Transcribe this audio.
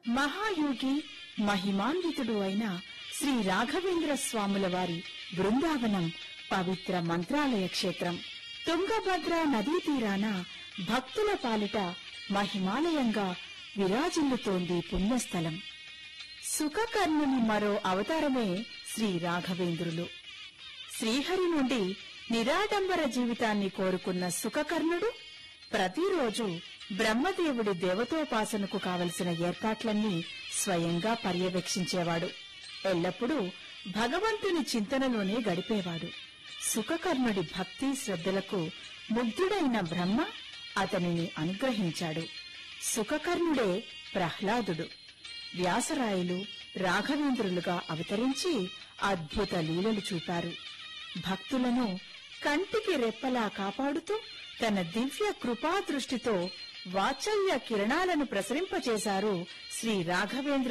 మహాయోగి మహిమాన్వితుడు అయిన శ్రీ రాఘవేంద్ర స్వాముల వారి బృందావనం పవిత్ర మంత్రాలయ క్షేత్రం తుంగభద్ర నదీ తీరాన భక్తుల పాలిట మహిమాలయంగా విరాజిల్లుతోంది పుణ్యస్థలం సుఖకర్ణుని మరో అవతారమే శ్రీ రాఘవేంద్రులు శ్రీహరి నుండి నిరాడంబర జీవితాన్ని కోరుకున్న సుఖకర్ణుడు ప్రతిరోజు బ్రహ్మదేవుడి దేవతోపాసనకు కావలసిన ఏర్పాట్లన్నీ స్వయంగా పర్యవేక్షించేవాడు ఎల్లప్పుడూ భగవంతుని చింతనలోనే గడిపేవాడు సుఖకర్ణుడి భక్తి శ్రద్ధలకు ముగ్ధుడైన బ్రహ్మ అతనిని అనుగ్రహించాడు సుఖకర్ణుడే ప్రహ్లాదుడు వ్యాసరాయలు రాఘవేంద్రులుగా అవతరించి అద్భుత లీలలు చూపారు భక్తులను కంటికి రెప్పలా కాపాడుతూ తన దివ్య కృపా దృష్టితో వాత్సల్య కిరణాలను ప్రసరింపచేశారు శ్రీ రాఘవేంద్ర